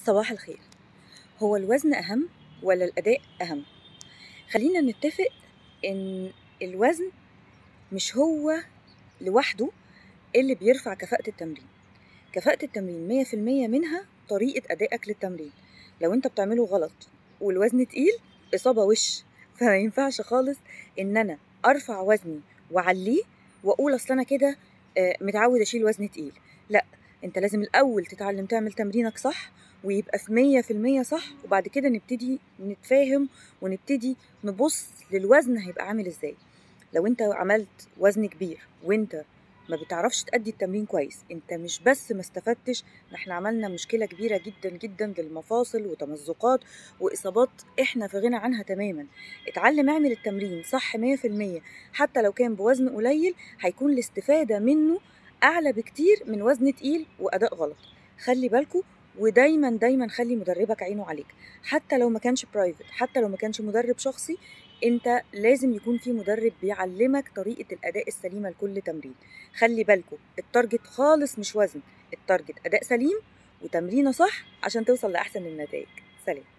صباح الخير هو الوزن أهم ولا الأداء أهم؟ خلينا نتفق إن الوزن مش هو لوحده اللي بيرفع كفاءة التمرين كفاءة التمرين مية في المية منها طريقة أدائك للتمرين لو أنت بتعمله غلط والوزن تقيل إصابة وش فما ينفعش خالص إن أنا أرفع وزني وأعليه وأقول أصل أنا كده آه، متعود أشيل وزن تقيل لأ انت لازم الاول تتعلم تعمل تمرينك صح ويبقى في مية في المية صح وبعد كده نبتدي نتفاهم ونبتدي نبص للوزن هيبقى عامل ازاي لو انت عملت وزن كبير وانت ما بتعرفش تأدي التمرين كويس انت مش بس ما استفدتش ده احنا عملنا مشكلة كبيرة جدا جدا للمفاصل وتمزقات وإصابات احنا في غنى عنها تماما اتعلم اعمل التمرين صح مية في المية حتى لو كان بوزن قليل هيكون الاستفادة منه اعلى بكتير من وزن تقيل واداء غلط خلي بالكوا ودايما دايما خلي مدربك عينه عليك حتى لو ما كانش برايفت حتى لو ما كانش مدرب شخصي انت لازم يكون في مدرب بيعلمك طريقه الاداء السليمه لكل تمرين خلي بالكوا التارجت خالص مش وزن التارجت اداء سليم وتمرينه صح عشان توصل لاحسن النتائج سلام